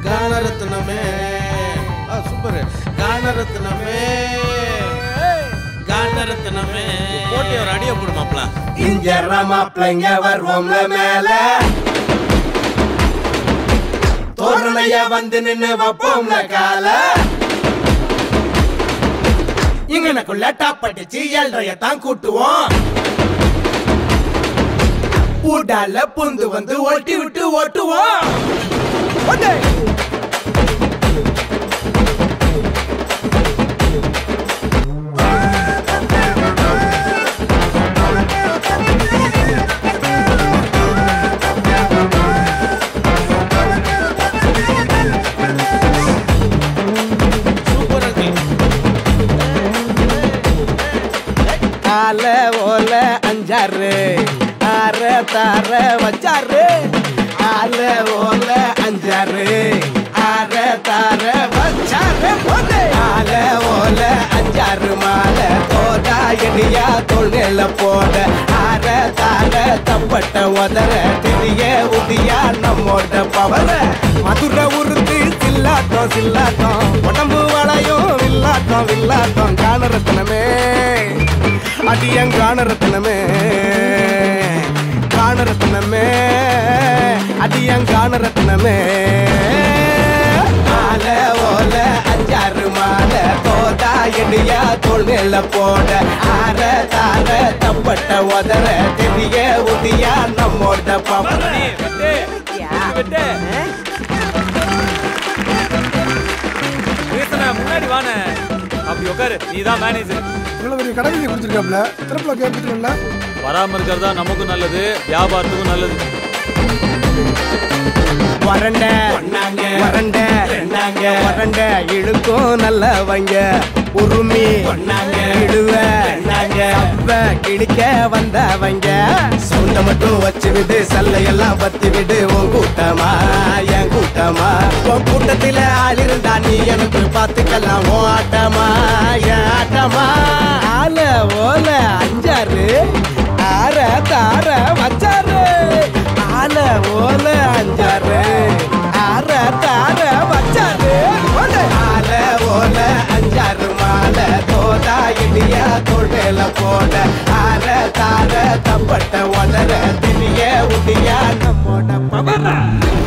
கானரத்னமே super கானரத்னமே கானரத்னமே போட்டி ஒரு அடிய போடுமாப்ல இஞ்சர மாப்பிள்ளைங்க வருவோம்ல மேல தோரணைய வந்து நின்னு வைப்போம்ல கால இங்கனக்குள்ள டாப்படிச்சு ஏழ்றைய தான் கூட்டுவோம் ஊடால புந்து வந்து ஓட்டி விட்டு ஓட்டுவோம் ஓட்டே. சூப்பர் அங்கிள் ஆல ஓல அஞ்சாறு ஆற தார வச்சாரு ஆல ஓல அஞ்சாறு ஆற தார வச்சாரு போடு. ஆல ஓல அஞ்சாறு மாலை தோதா எடியா தொழில போட ஆற தார தப்பட்ட உதற தெரிய உதியா நம்மோட பவர மதுரை உருத்து சில்லாட்டம் சில்லாட்டம் உடம்பு வளையும் வில்லாட்டம் வில்லாட்டம் காணரத்தனமே அடியன் காணரத்தனமே காணரத்தனமே அடியன் காணரத்தனமே மாலை ஓல அஞ்சாறு மாலை தோதா எடியா தோல் மேல போட ஆற தார தப்பட்ட உதற தெரிய உதியா நம்மோட பவர முன்னாடி வானே அப்படி உட்காரு நீ தான் மேனேஜர் இவ்வளவு பெரிய கடமையை கொடுத்துருக்காப்ல திறப்புல கேட்டுக்கல வராம இருக்கிறதா நமக்கும் நல்லது வியாபாரத்துக்கும் நல்லது வறண்ட வறண்ட வறண்ட இழுக்கும் நல்லவங்க உருமி இழுவ அப்ப கிழிக்க வந்தவங்க சொந்த மட்டும் வச்சு விடு சல்லையெல்லாம் பத்தி விடு உன் கூட்டமா என் கூட்டமா உன் கூட்டத்தில ஆள் இருந்தா நீ எனக்கு பார்த்துக்கலாம் உன் ஆட்டமா என் ஆட்டமா ஆல ஓல அஞ்சாறு ஆற தார வச்சாரு ஆல ஓல அஞ்சாறு ஆற தார வச்சாரு ஆல ஓல அஞ்சாறு மாலை தோதா இடியா தொழில போட ஆற தார தப்பட்ட உதற திரிய உடியா நம்மோட பவர